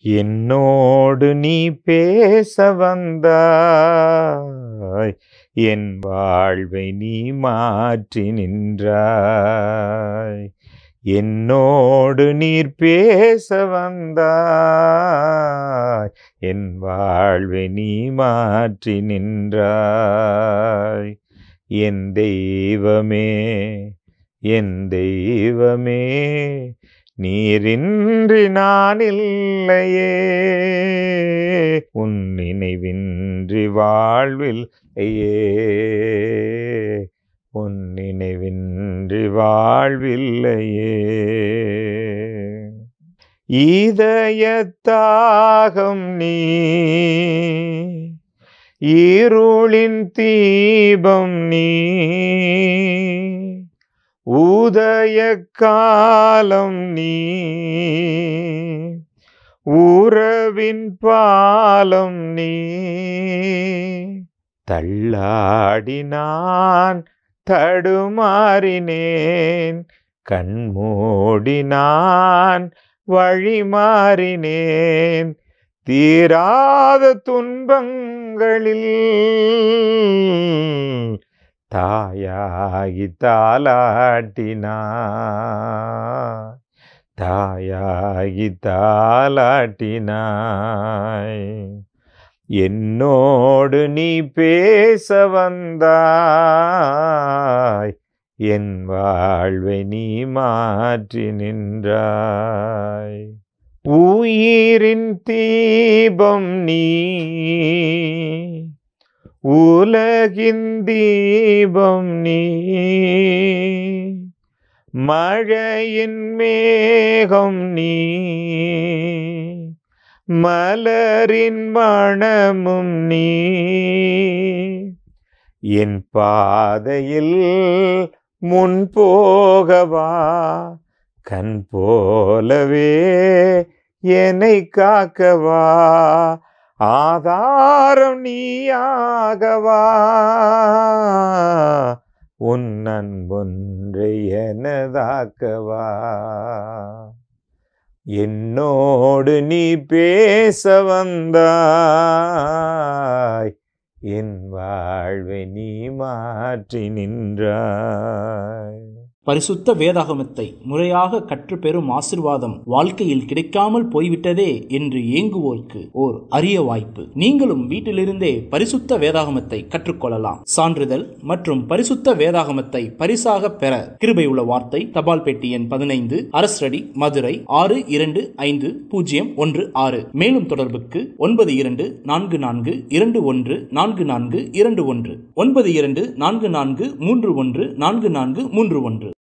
என்னோடு நீ பேச வந்தாய் என் வாழ்வை நீ மாற்றி நின்றாய் என்னோடு நீர் பேச வந்தாய் என் வாழ்வை நீ மாற்றி நின்றாய் என் தெய்வமே என் தெய்வமே நீரின்றி நான் இல்லையே உன் நினைவின்றி வாழ்வில் ஐயே உன் நினைவின்றி வாழ்வில்லையே இதயத்தாகம் நீ இருளின் தீபம் நீ உதய காலம் நீ உறவின் பாலம் நீ தள்ளாடினான் தடுமாறினேன் கண்மூடினான் வழி மாறினேன் தீராத துன்பங்களில் தாயாகி தாலாட்டினாய் தாயாகி தாலாட்டினாய் என்னோடு நீ பேச வந்தாய் என் வாழ்வை நீ மாற்றி நின்றாய் உயிரின் தீபம் நீ உலகின் தீபம் நீ மழையின் மேகம் நீ மலரின் மணமும் நீ என் பாதையில் முன் போகவா கண் போலவே என்னை காக்கவா ஆதாரம் நீயாகவா உன் அன்பொன்றை எனதாக்கவா என்னோடு நீ பேச வந்தாய் என் வாழ்வை நீ மாற்றி நின்றாய் பரிசுத்த வேதாகமத்தை முறையாக கற்றுப்பெறும் ஆசிர்வாதம் வாழ்க்கையில் கிடைக்காமல் போய்விட்டதே என்று ஏங்குவோருக்கு ஓர் அரிய வாய்ப்பு நீங்களும் வீட்டிலிருந்தே பரிசுத்த வேதாகமத்தை கற்றுக்கொள்ளலாம் சான்றிதழ் மற்றும் பரிசுத்த வேதாகமத்தை பரிசாக பெற கிருபை உள்ள வார்த்தை தபால் பெட்டி எண் பதினைந்து அரசடி மதுரை ஆறு இரண்டு ஐந்து பூஜ்ஜியம் ஒன்று ஆறு மேலும் தொடர்புக்கு ஒன்பது இரண்டு நான்கு நான்கு இரண்டு ஒன்று நான்கு நான்கு இரண்டு ஒன்று ஒன்பது இரண்டு நான்கு நான்கு மூன்று ஒன்று நான்கு நான்கு மூன்று ஒன்று